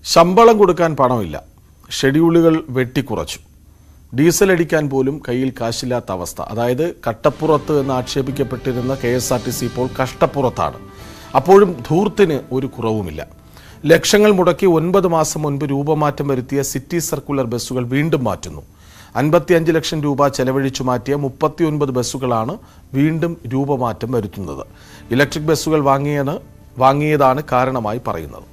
ശമ്പളം കൊടുക്കാൻ പണമില്ല ഷെഡ്യൂളുകൾ വെട്ടിക്കുറച്ചു ഡീസൽ അടിക്കാൻ പോലും കയ്യിൽ കാശില്ലാത്ത അവസ്ഥ അതായത് കട്ടപ്പുറത്ത് എന്ന് ആക്ഷേപിക്കപ്പെട്ടിരുന്ന K S R T C ഇപ്പോൾ കഷ്ടപ്പുറത്താണ് അപ്പോഴും ധൂർത്തിന് ഒരു കുറവുമില്ല ലക്ഷങ്ങൾ മുടക്കി ഒൻപത് മാസം മുൻപ് രൂപമാറ്റം വരുത്തിയ സിറ്റി സർക്കുലർ ബസ്സുകൾ വീണ്ടും മാറ്റുന്നു അൻപത്തിയഞ്ച് ലക്ഷം രൂപ ചെലവഴിച്ചു മാറ്റിയ മുപ്പത്തിയൊൻപത് ബസ്സുകളാണ് വീണ്ടും രൂപമാറ്റം വരുത്തുന്നത് ഇലക്ട്രിക് ബസ്സുകൾ വാങ്ങിയത് വാങ്ങിയതാണ് കാരണമായി പറയുന്നത്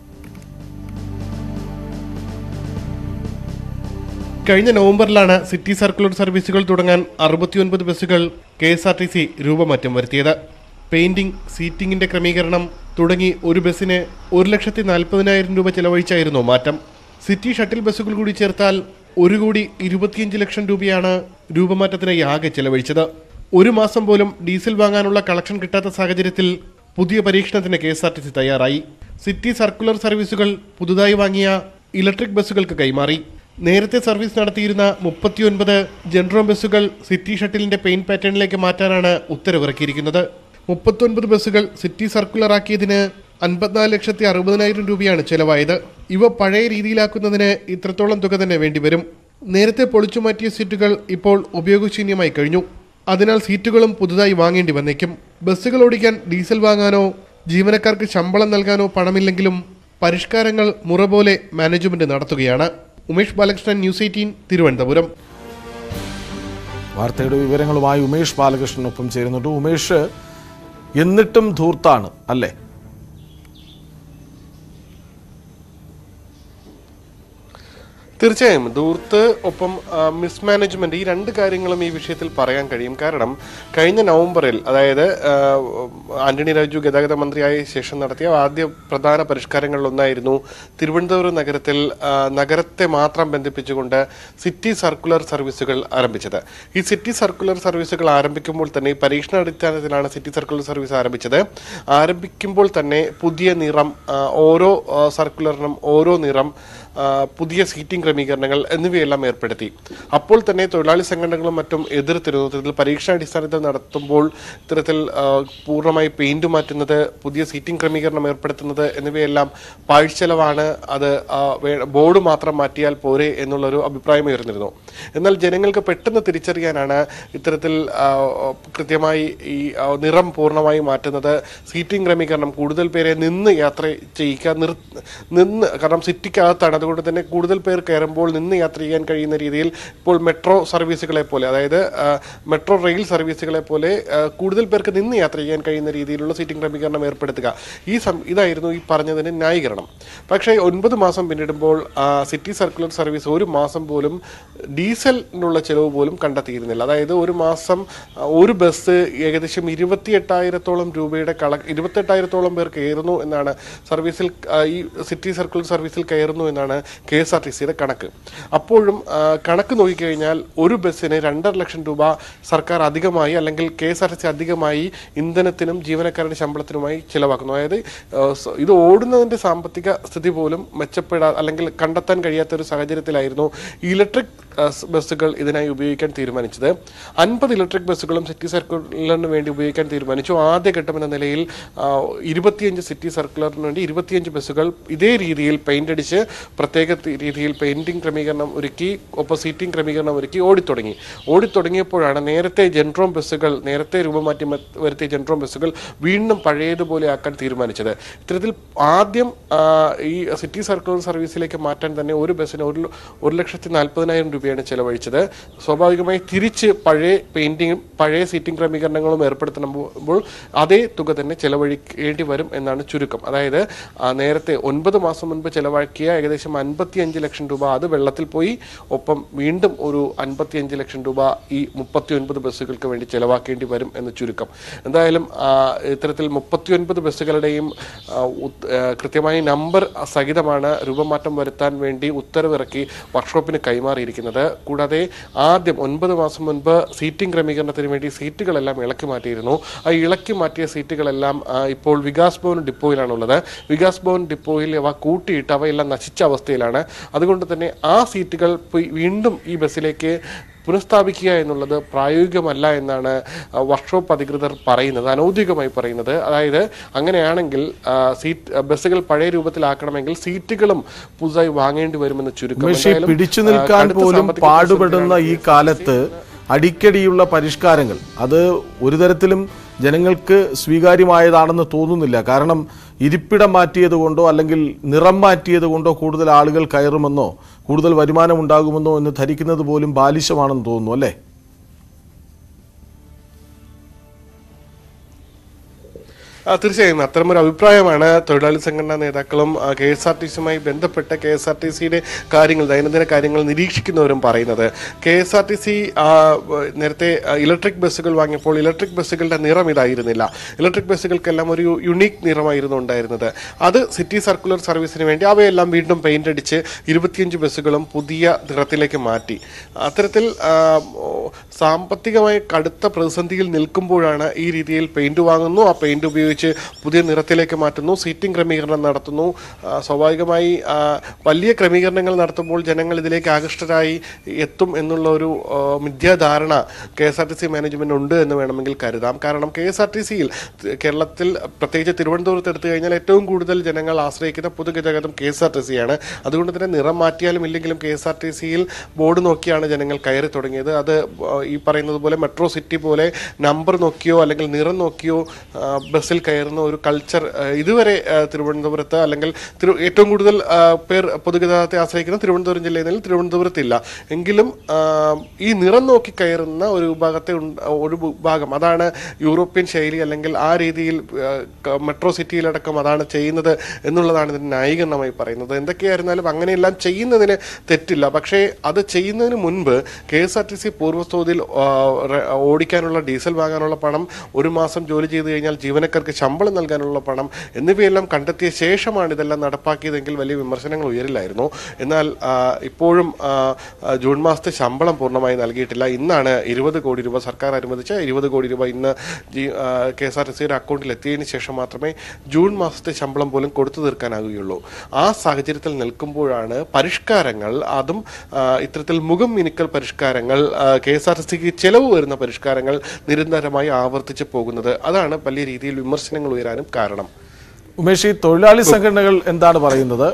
കഴിഞ്ഞ നവംബറിലാണ് സിറ്റി സർക്കുലർ സർവീസുകൾ തുടങ്ങാൻ അറുപത്തിയൊൻപത് ബസ്സുകൾ K S R T C രൂപമാറ്റം വരുത്തിയത് പെയിന്റിംഗ് സീറ്റിംഗിന്റെ ക്രമീകരണം തുടങ്ങി ഒരു ബസ്സിന് ഒരു ലക്ഷത്തി നാൽപ്പതിനായിരം രൂപ ചെലവഴിച്ചായിരുന്നു മാറ്റം സിറ്റി ഷട്ടിൽ ബസ്സുകൾ കൂടി ചേർത്താൽ ഒരു കോടി ഇരുപത്തിയഞ്ച് ലക്ഷം രൂപയാണ് രൂപമാറ്റത്തിനായി ആകെ ചെലവഴിച്ചത് ഒരു മാസം പോലും ഡീസൽ വാങ്ങാനുള്ള കളക്ഷൻ കിട്ടാത്ത സാഹചര്യത്തിൽ പുതിയ പരീക്ഷണത്തിന് K S R T C തയ്യാറായി സിറ്റി സർക്കുലർ സർവീസുകൾ പുതുതായി വാങ്ങിയ ഇലക്ട്രിക് ബസ്സുകൾക്ക് കൈമാറി നേരത്തെ സർവീസ് നടത്തിയിരുന്ന മുപ്പത്തിയൊൻപത് ജനറോ ബസ്സുകൾ സിറ്റി ഷട്ടിലിന്റെ പെയിന്റ് പാറ്റേണിലേക്ക് മാറ്റാനാണ് ഉത്തരവിറക്കിയിരിക്കുന്നത് മുപ്പത്തൊൻപത് ബസ്സുകൾ സിറ്റി സർക്കുലർ ആക്കിയതിന് അൻപത്തിനാല് ലക്ഷത്തി അറുപതിനായിരം രൂപയാണ് ചെലവായത് ഇവ പഴയ രീതിയിലാക്കുന്നതിന് ഇത്രത്തോളം തുക തന്നെ വേണ്ടിവരും നേരത്തെ പൊളിച്ചു മാറ്റിയ സീറ്റുകൾ ഇപ്പോൾ ഉപയോഗശൂന്യമായി കഴിഞ്ഞു അതിനാൽ സീറ്റുകളും പുതുതായി വാങ്ങേണ്ടി വന്നേക്കും ബസ്സുകൾ ഓടിക്കാൻ ഡീസൽ വാങ്ങാനോ ജീവനക്കാർക്ക് ശമ്പളം നൽകാനോ പണമില്ലെങ്കിലും പരിഷ്കാരങ്ങൾ മുറ പോലെ മാനേജ്മെന്റ് നടത്തുകയാണ് ഉമേഷ് ബാലകൃഷ്ണൻ ന്യൂസ് എയ്റ്റീൻ തിരുവനന്തപുരം വാർത്തയുടെ വിവരങ്ങളുമായി ഉമേഷ് ബാലകൃഷ്ണനൊപ്പം ചേരുന്നുണ്ട് ഉമേഷ് എന്നിട്ടും ധൂർത്താണ് അല്ലേ തീർച്ചയായും ദൂർത്ത് ഒപ്പം മിസ്മാനേജ്മെന്റ് ഈ രണ്ട് കാര്യങ്ങളും ഈ വിഷയത്തിൽ പറയാൻ കഴിയും കാരണം കഴിഞ്ഞ നവംബറിൽ അതായത് ആ, ആന്റണി രാജു ഗതാഗത മന്ത്രിയായ ശേഷം നടത്തിയ ആദ്യ പ്രധാന പരിഷ്കാരങ്ങളിലൊന്നായിരുന്നു തിരുവനന്തപുരം നഗരത്തിൽ ആ, നഗരത്തെ മാത്രം ബന്ധിപ്പിച്ചുകൊണ്ട് സിറ്റി സർക്കുലർ സർവീസുകൾ ആരംഭിച്ചത് ഈ സിറ്റി സർക്കുലർ സർവീസുകൾ ആരംഭിക്കുമ്പോൾ തന്നെ ഈ പരീക്ഷണാടിസ്ഥാനത്തിലാണ് സിറ്റി സർക്കുലർ സർവീസ് ആരംഭിച്ചത് ആരംഭിക്കുമ്പോൾ തന്നെ പുതിയ നിറം ആ, ഓരോ ആ, സർക്കുലറിനും ഓരോ നിറം ആ, പുതിയ സീറ്റിംഗ് ക്രമീകരണങ്ങൾ എന്നിവയെല്ലാം ഏർപ്പെടുത്തി അപ്പോൾ തന്നെ തൊഴിലാളി സംഘടനകളും മറ്റും എതിർത്തിരുന്നു ഇത്തരത്തിൽ പരീക്ഷണാടിസ്ഥാനത്തിൽ നടത്തുമ്പോൾ ഇത്തരത്തിൽ ആ, പൂർണ്ണമായി പെയിന്റ് മാറ്റുന്നത് പുതിയ സീറ്റിംഗ് ക്രമീകരണം ഏർപ്പെടുത്തുന്നത് എന്നിവയെല്ലാം പാഴ്ചെലവാണ് അത് ആ, വേ- ബോർഡ് മാത്രം മാറ്റിയാൽ പോരെ എന്നുള്ളൊരു അഭിപ്രായം ഉയർന്നിരുന്നു എന്നാൽ ജനങ്ങൾക്ക് പെട്ടെന്ന് തിരിച്ചറിയാനാണ് ഇത്തരത്തിൽ ആ, കൃത്യമായി ഈ ആ, നിറം പൂർണ്ണമായി മാറ്റുന്നത് സീറ്റിംഗ് ക്രമീകരണം കൂടുതൽ പേരെ നിന്ന് യാത്ര ചെയ്യിക്കാൻ നിർ നിന്ന് കാരണം സിറ്റിക്കകത്താണ് അതുകൊണ്ട് തന്നെ കൂടുതൽ പേർ കയറുമ്പോൾ നിന്ന് യാത്ര ചെയ്യാൻ കഴിയുന്ന രീതിയിൽ ഇപ്പോൾ മെട്രോ സർവീസുകളെ പോലെ അതായത് ആ, മെട്രോ റെയിൽ സർവീസുകളെ പോലെ ആ, കൂടുതൽ പേർക്ക് നിന്ന് യാത്ര ചെയ്യാൻ കഴിയുന്ന രീതിയിലുള്ള സീറ്റിംഗ് ക്രമീകരണം ഏർപ്പെടുത്തുക ഈ സം ഇതായിരുന്നു ഈ പറഞ്ഞതിന് ന്യായീകരണം പക്ഷേ ഒൻപത് മാസം പിന്നിടുമ്പോൾ ആ, സിറ്റി സർക്കുലർ സർവീസ് ഒരു മാസം പോലും ഡീസലിനുള്ള ചിലവ് പോലും കണ്ടെത്തിയിരുന്നില്ല അതായത് ഒരു മാസം ആ, ഒരു ബസ് ഏകദേശം ഇരുപത്തി എട്ടായിരത്തോളം രൂപയുടെ കള ഇരുപത്തെട്ടായിരത്തോളം പേർ കയറുന്നു എന്നാണ് സർവീസിൽ ആ, ഈ സിറ്റി സർക്കുലർ സർവീസിൽ കയറുന്നു എന്നാണ് കെ എസ് ആർ ടി സിയുടെ കണക്ക് അപ്പോഴും ആ, കണക്ക് നോക്കിക്കഴിഞ്ഞാൽ ഒരു ബസ്സിന് രണ്ടര ലക്ഷം രൂപ സർക്കാർ അധികമായി അല്ലെങ്കിൽ K S R T C അധികമായി ഇന്ധനത്തിനും ജീവനക്കാരുടെ ശമ്പളത്തിനുമായി ചിലവാക്കുന്നു അതായത് ആ, സ- ഇത് ഓടുന്നതിന്റെ സാമ്പത്തിക സ്ഥിതി പോലും മെച്ചപ്പെടാ അല്ലെങ്കിൽ കണ്ടെത്താൻ കഴിയാത്ത ഒരു സാഹചര്യത്തിലായിരുന്നു ഇലക്ട്രിക് ആ, സ് ബസ്സുകൾ ഇതിനായി ഉപയോഗിക്കാൻ തീരുമാനിച്ചത് അൻപത് ഇലക്ട്രിക് ബസ്സുകളും സിറ്റി സർക്കുലറിന് വേണ്ടി ഉപയോഗിക്കാൻ തീരുമാനിച്ചു ആദ്യഘട്ടം എന്ന നിലയിൽ ആ, ഇരുപത്തിയഞ്ച് സിറ്റി സർക്കുലറിന് വേണ്ടി ഇരുപത്തിയഞ്ച് ബസ്സുകൾ ഇതേ രീതിയിൽ പെയിന്റ് അടിച്ച് പ്രത്യേക തി- രീതിയിൽ പെയിന്റിംഗ് ക്രമീകരണം ഒരുക്കി ഒപ്പം സീറ്റിംഗ് ക്രമീകരണം ഒരുക്കി ഓടിത്തുടങ്ങി ഓടിത്തുടങ്ങിയപ്പോഴാണ് നേരത്തെ ജെൻട്രോം ബസ്സുകൾ നേരത്തെ രൂപമാറ്റി മ- വരുത്തിയ ജെൻട്രോം ബസ്സുകൾ വീണ്ടും പഴയതുപോലെ ആക്കാൻ തീരുമാനിച്ചത് ഇത്തരത്തിൽ ആദ്യം ആ, ഈ സിറ്റി സർക്കുലർ സർവീസിലേക്ക് മാറ്റാൻ തന്നെ ഒരു ബസ്സിന് ഒരു ല- ഒരു ലക്ഷത്തി നാൽപ്പതിനായിരം രൂപയാണ് ചെലവഴിച്ചത് സ്വാഭാവികമായി തിരിച്ച് പഴയ പെയിന്റിങ്ങും പഴയ സീറ്റിംഗ് ക്രമീകരണങ്ങളും ഏർപ്പെടുത്തുമ്പോൾ അതേ തുക തന്നെ ചെലവഴിക്കേണ്ടി വരും എന്നാണ് ചുരുക്കം അതായത് ആ, നേരത്തെ ഒൻപത് മാസം മുൻപ് ചെലവാക്കിയ ഏകദേശം അൻപത്തിയഞ്ച് ലക്ഷം രൂപ അത് വെള്ളത്തിൽ പോയി ഒപ്പം വീണ്ടും ഒരു അൻപത്തിയഞ്ച് ലക്ഷം രൂപ ഈ മുപ്പത്തി ഒൻപത് ബസ്സുകൾക്ക് വേണ്ടി ചെലവാക്കേണ്ടി വരും എന്ന് ചുരുക്കം എന്തായാലും ആ, ഇത്തരത്തിൽ മുപ്പത്തിയൊൻപത് ബസ്സുകളുടെയും ആ, ഉത്- ആ, കൃത്യമായി നമ്പർ സഹിതമാണ് രൂപമാറ്റം വരുത്താൻ വേണ്ടി ഉത്തരവിറക്കി വർക്ക്ഷോപ്പിന് കൈമാറിയിരിക്കുന്നത് കൂടാതെ ആദ്യം ഒൻപത് മാസം മുൻപ് സീറ്റിംഗ് ക്രമീകരണത്തിന് വേണ്ടി സീറ്റുകളെല്ലാം ഇളക്കി മാറ്റിയിരുന്നു ആ ഇളക്കി മാറ്റിയ സീറ്റുകളെല്ലാം ആ, ഇപ്പോൾ വികാസ് ഭവൻ ഡിപ്പോയിലാണുള്ളത് വികാസ് ഭവൻ ഡിപ്പോയിൽ അവ കൂട്ടിയിട്ട് അവയെല്ലാം നശിച്ച അവസ്ഥയിലാണ് അതുകൊണ്ട് തന്നെ ആ സീറ്റുകൾ പോയി വീണ്ടും ഈ ബസ്സിലേക്ക് പുനഃസ്ഥാപിക്കുക എന്നുള്ളത് പ്രായോഗികമല്ല എന്നാണ് ആ, വർക്ക്ഷോപ്പ് അധികൃതർ പറയുന്നത് അനൗദ്യോഗികമായി പറയുന്നത് അതായത് അങ്ങനെയാണെങ്കിൽ ആ, സീറ്റ് ബസ്സുകൾ പഴയ രൂപത്തിലാക്കണമെങ്കിൽ സീറ്റുകളും പുതുതായി വാങ്ങേണ്ടി വരുമെന്ന് ചുരുക്കം പക്ഷേ എന്തായാലും, പിടിച്ചു ആ, നിൽക്കാൻ കടുത്ത പോലും സാമ്പത്തിക പാടുപെടുന്ന ഈ കാലത്ത് അടിക്കടിയുള്ള പരിഷ്കാരങ്ങൾ അത് ഒരു തരത്തിലും ജനങ്ങൾക്ക് സ്വീകാര്യമായതാണെന്ന് തോന്നുന്നില്ല കാരണം ഇരിപ്പിടം മാറ്റിയത് കൊണ്ടോ അല്ലെങ്കിൽ നിറം മാറ്റിയത് കൊണ്ടോ കൂടുതൽ ആളുകൾ കയറുമെന്നോ കൂടുതൽ വരുമാനം ഉണ്ടാകുമെന്നോ എന്ന് ധരിക്കുന്നത് പോലും ബാലിശമാണെന്ന് തോന്നുന്നു അല്ലേ ആ, തീർച്ചയായും അത്തരമൊരു അഭിപ്രായമാണ് തൊഴിലാളി സംഘടനാ നേതാക്കളും കെ എസ് ആർ ടി സിയുമായി ബന്ധപ്പെട്ട കെ എസ് ആർ ടി സിയുടെ കാര്യങ്ങൾ ദൈനംദിന കാര്യങ്ങൾ നിരീക്ഷിക്കുന്നവരും പറയുന്നത് K S R T C നേരത്തെ ആ, ഇലക്ട്രിക് ബസ്സുകൾ വാങ്ങിയപ്പോൾ ഇലക്ട്രിക് ബസ്സുകളുടെ നിറം ഇതായിരുന്നില്ല ഇലക്ട്രിക് ബസ്സുകൾക്കെല്ലാം ഒരു യുണീക്ക് നിറമായിരുന്നു ഉണ്ടായിരുന്നത് അത് സിറ്റി സർക്കുലർ സർവീസിന് വേണ്ടി അവയെല്ലാം വീണ്ടും പെയിന്റ് അടിച്ച് ഇരുപത്തിയഞ്ച് ബസ്സുകളും പുതിയ നിറത്തിലേക്ക് മാറ്റി അത്തരത്തിൽ ആ, ഓ, സാമ്പത്തികമായി കടുത്ത പ്രതിസന്ധിയിൽ നിൽക്കുമ്പോഴാണ് ഈ രീതിയിൽ പെയിന്റ് വാങ്ങുന്നു ആ പെയിന്റ് ഉപയോഗിച്ച് പുതിയ നിറത്തിലേക്ക് മാറ്റുന്നു സീറ്റിംഗ് ക്രമീകരണം നടത്തുന്നു ആ, സ്വാഭാവികമായി ആ, വലിയ ക്രമീകരണങ്ങൾ നടത്തുമ്പോൾ ജനങ്ങൾ ഇതിലേക്ക് ആകൃഷ്ടരായി എത്തും എന്നുള്ള ഒരു ആ, മിഥ്യാധാരണ K S R T C management ഉണ്ട് എന്ന് വേണമെങ്കിൽ കരുതാം കാരണം കെ എസ് ആർ ടി സിയിൽ കേരളത്തിൽ പ്രത്യേകിച്ച് തിരുവനന്തപുരത്ത് എടുത്തു കഴിഞ്ഞാൽ ഏറ്റവും കൂടുതൽ ജനങ്ങൾ ആശ്രയിക്കുന്ന പൊതുഗതാഗതം K S R T C ആണ് അതുകൊണ്ട് തന്നെ നിറം മാറ്റിയാലും ഇല്ലെങ്കിലും കെ എസ് ആർ ടി സിയിൽ ബോർഡ് നോക്കിയാണ് ജനങ്ങൾ കയറി തുടങ്ങിയത് അത് ആ, ഈ പറയുന്നത് പോലെ മെട്രോ സിറ്റി പോലെ നമ്പർ നോക്കിയോ അല്ലെങ്കിൽ നിറം നോക്കിയോ ആ, ബസ്സിൽ കയറുന്ന ഒരു കൾച്ചർ ആ, ഇതുവരെ ആ, തിരുവനന്തപുരത്ത് അല്ലെങ്കിൽ തിരു ഏറ്റവും കൂടുതൽ ആ, പേർ പൊതുഗതാഗതത്തെ ആശ്രയിക്കുന്ന തിരുവനന്തപുരം ജില്ലയിൽ തിരുവനന്തപുരത്തില്ല എങ്കിലും ആ, ഈ നിറം നോക്കി കയറുന്ന ഒരു വിഭാഗത്തെ ഉണ്ട്- ഒരു വിഭാഗം അതാണ് യൂറോപ്യൻ ശൈലി അല്ലെങ്കിൽ ആ രീതിയിൽ ആ, ക- മെട്രോ സിറ്റിയിലടക്കം അതാണ് ചെയ്യുന്നത് എന്നുള്ളതാണ് ഇതിന് ന്യായീകരണമായി പറയുന്നത് എന്തൊക്കെയായിരുന്നാലും അങ്ങനെയെല്ലാം ചെയ്യുന്നതിന് തെറ്റില്ല പക്ഷേ അത് ചെയ്യുന്നതിന് മുൻപ് K S R T C പൂർവ്വസ്ഥോതിൽ ആ, റ- ഓടിക്കാനുള്ള ഡീസൽ വാങ്ങാനുള്ള പണം ഒരു മാസം ജോലി ചെയ്ത് കഴിഞ്ഞാൽ ജീവനക്കാർക്ക് ശമ്പളം നൽകാനുള്ള പണം എന്നിവയെല്ലാം കണ്ടെത്തിയ ശേഷമാണ് ഇതെല്ലാം നടപ്പാക്കിയതെങ്കിൽ വലിയ വിമർശനങ്ങൾ ഉയരില്ലായിരുന്നു എന്നാൽ ആ, ഇപ്പോഴും ആ, ആ, ജൂൺ മാസത്തെ ശമ്പളം പൂർണ്ണമായി നൽകിയിട്ടില്ല ഇന്നാണ് ഇരുപത് കോടി രൂപ സർക്കാർ അനുവദിച്ച ഇരുപത് കോടി രൂപ ഇന്ന് കെ എസ് ആർ ടി സിയുടെ അക്കൗണ്ടിൽ എത്തിയതിന് ശേഷം മാത്രമേ ജൂൺ മാസത്തെ ശമ്പളം പോലും കൊടുത്തു തീർക്കാനാകുകയുള്ളൂ ആ സാഹചര്യത്തിൽ നിൽക്കുമ്പോഴാണ് പരിഷ്കാരങ്ങൾ അതും ആ, ഇത്തരത്തിൽ മുഖം മിനുക്കൽ പരിഷ്കാരങ്ങൾ കെ എസ് ആർ ടി സിക്ക് ചെലവ് വരുന്ന പരിഷ്കാരങ്ങൾ നിരന്തരമായി ആവർത്തിച്ച് പോകുന്നത് അതാണ് വലിയ രീതിയിൽ വിമർശനങ്ങൾ ഉയരാനും കാരണം ഉമേഷ് ഈ തൊഴിലാളി സംഘടനകൾ എന്താണ് പറയുന്നത്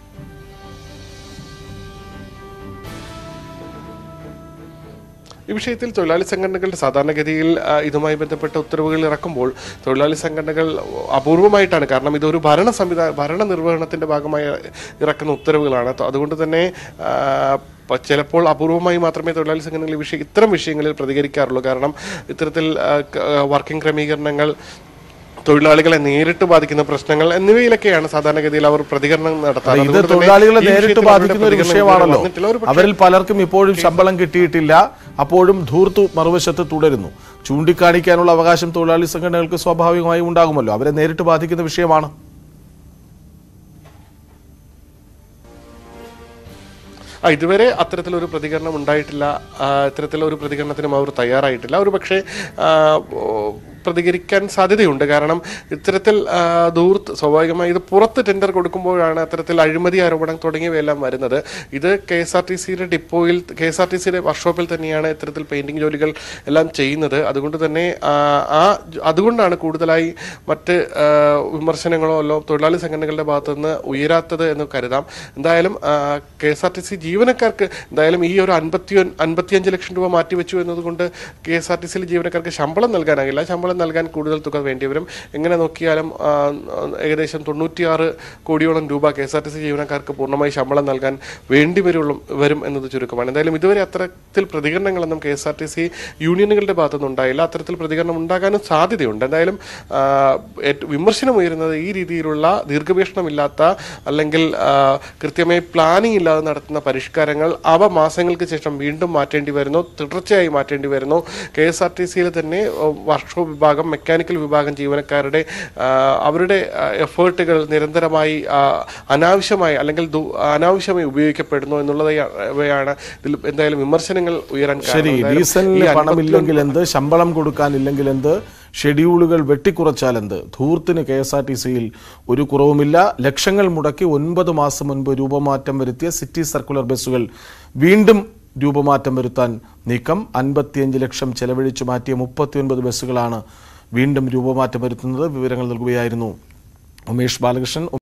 ഈ വിഷയത്തിൽ തൊഴിലാളി സംഘടനകളുടെ സാധാരണഗതിയിൽ ആ, ഇതുമായി ബന്ധപ്പെട്ട ഉത്തരവുകൾ ഇറക്കുമ്പോൾ തൊഴിലാളി സംഘടനകൾ അപൂർവമായിട്ടാണ് കാരണം ഇതൊരു ഭരണ സംവിധാന ഭരണ നിർവഹണത്തിന്റെ ഭാഗമായി ഇറക്കുന്ന ഉത്തരവുകളാണ് ത- അതുകൊണ്ട് തന്നെ ആ, പ- ചിലപ്പോൾ അപൂർവമായി മാത്രമേ തൊഴിലാളി സംഘടനകൾ ഈ വിഷയം ഇത്തരം വിഷയങ്ങളിൽ പ്രതികരിക്കാറുള്ളൂ കാരണം ഇത്തരത്തിൽ ആ, ക- ആ, വർക്കിംഗ് ക്രമീകരണങ്ങൾ തൊഴിലാളികളെ നേരിട്ട് ബാധിക്കുന്ന പ്രശ്നങ്ങൾ എന്നിവയിലൊക്കെയാണ് സാധാരണഗതിയിൽ അവർ പ്രതികരണം നടത്താറ് ഇത് അതുകൊണ്ട് തന്നെ തൊഴിലാളികളെ ഈ നേരിട്ട് വിഷയത്തിൽ അവരുടെ ബാധിക്കുന്ന ഒരു പ്രതികരണം വിഷയമാണല്ലോ വന്നിട്ടില്ല. ഒരു പക്ഷേ അവരിൽ പലർക്കും ഇപ്പോഴും ശമ്പളം കിട്ടിയിട്ടില്ല അപ്പോഴും ധൂർത്തു മറുവശത്ത് തുടരുന്നു ചൂണ്ടിക്കാണിക്കാനുള്ള അവകാശം തൊഴിലാളി സംഘടനകൾക്ക് സ്വാഭാവികമായും ഉണ്ടാകുമല്ലോ അവരെ നേരിട്ട് ബാധിക്കുന്ന വിഷയമാണ് ആ ഇതുവരെ അത്തരത്തിലൊരു പ്രതികരണം ഉണ്ടായിട്ടില്ല ആ, ഇത്തരത്തിലൊരു പ്രതികരണത്തിനും അവർ തയ്യാറായിട്ടില്ല ഒരു പക്ഷേ ആ, ഓ, പ്രതികരിക്കാൻ സാധ്യതയുണ്ട് കാരണം ഇത്തരത്തിൽ ആ, ദൂർത്ത് സ്വാഭാവികമായി ഇത് പുറത്ത് ടെൻഡർ കൊടുക്കുമ്പോഴാണ് അത്തരത്തിൽ അഴിമതി ആരോപണം തുടങ്ങിയവയെല്ലാം വരുന്നത് ഇത് കെ എസ് ആർ ടി സിയുടെ ഡിപ്പോയിൽ കെ എസ് ആർ ടി സിയുടെ വർക്ക്ഷോപ്പിൽ തന്നെയാണ് ഇത്തരത്തിൽ പെയിന്റിംഗ് ജോലികൾ എല്ലാം ചെയ്യുന്നത് അതുകൊണ്ട് തന്നെ ആ, ആ അതുകൊണ്ടാണ് കൂടുതലായി മറ്റ് ആ, വിമർശനങ്ങളോ അല്ലോ തൊഴിലാളി സംഘടനകളുടെ ഭാഗത്തു നിന്ന് ഉയരാത്തത് എന്ന് കരുതാം എന്തായാലും K S R T C ജീവനക്കാർക്ക് എന്തായാലും ഈ ഒരു അൻപത്തി അൻപത്തിയഞ്ച് ലക്ഷം രൂപ മാറ്റിവെച്ചു എന്നതുകൊണ്ട് കെ എസ് ആർ ടി സിയിലെ ജീവനക്കാർക്ക് ശമ്പളം നൽകാനാകില്ല ശമ്പളം നൽകാൻ കൂടുതൽ തുക വേണ്ടിവരും എങ്ങനെ നോക്കിയാലും ആ, ഏകദേശം തൊണ്ണൂറ്റിയാറ് കോടിയോളം രൂപ K S R T C ജീവനക്കാർക്ക് പൂർണ്ണമായി ശമ്പളം നൽകാൻ വേണ്ടി വരുള്ളൂ വരും എന്നത് ചുരുക്കമാണ് എന്തായാലും ഇതുവരെ അത്തരത്തിൽ പ്രതികരണങ്ങളൊന്നും K S R T C യൂണിയനുകളുടെ ഭാഗത്തുനിന്ന് ഉണ്ടായില്ല അത്തരത്തിൽ പ്രതികരണം ഉണ്ടാകാനും സാധ്യതയുണ്ട് എന്തായാലും ആ, ഏറ്റ- വിമർശനം ഉയരുന്നത് ഈ രീതിയിലുള്ള ദീർഘവീക്ഷണമില്ലാത്ത അല്ലെങ്കിൽ ആ, കൃത്യമായി പ്ലാനിംഗ് ഇല്ലാതെ നടത്തുന്ന പരിഷ്കാരങ്ങൾ അവ മാസങ്ങൾക്ക് ശേഷം വീണ്ടും മാറ്റേണ്ടി വരുന്നു തുടർച്ചയായി മാറ്റേണ്ടി വരുന്നു കെ എസ് ആർ ടി സിയിൽ തന്നെ വർക്ക്ഷോപ്പ് വിഭാഗം മെക്കാനിക്കൽ വിഭാഗം ജീവനക്കാരുടെ ആ, അവരുടെ എഫേർട്ടുകൾ നിരന്തരമായി ആ, അനാവശ്യമായി അല്ലെങ്കിൽ ദു- അനാവശ്യമായി ഉപയോഗിക്കപ്പെടുന്നു എന്നുള്ളതാണ് ഇതിൽ എന്തായാലും വിമർശനങ്ങൾ ഉയരാൻ കാരണം. ശരി എന്തായാലും ഡീസലിന് ഈ പണമില്ലെങ്കിൽ എന്ത് ശമ്പളം കൊടുക്കാനില്ലെങ്കിൽ എന്ത് ഷെഡ്യൂളുകൾ വെട്ടിക്കുറച്ചാൽ എന്ത് ധൂർത്തിന് കെ എസ് ആർ ടി സിയിൽ ഒരു കുറവുമില്ല ലക്ഷങ്ങൾ മുടക്കി ഒൻപത് മാസം മുൻപ് രൂപമാറ്റം വരുത്തിയ സിറ്റി സർക്കുലർ ബസ്സുകൾ വീണ്ടും രൂപമാറ്റം വരുത്താൻ നീക്കം അൻപത്തിയഞ്ച് ലക്ഷം ചെലവഴിച്ചു മാറ്റിയ മുപ്പത്തിയൊൻപത് ബസ്സുകളാണ് വീണ്ടും രൂപമാറ്റം വരുത്തുന്നത് വിവരങ്ങൾ നൽകുകയായിരുന്നു ഉമേഷ് ബാലകൃഷ്ണൻ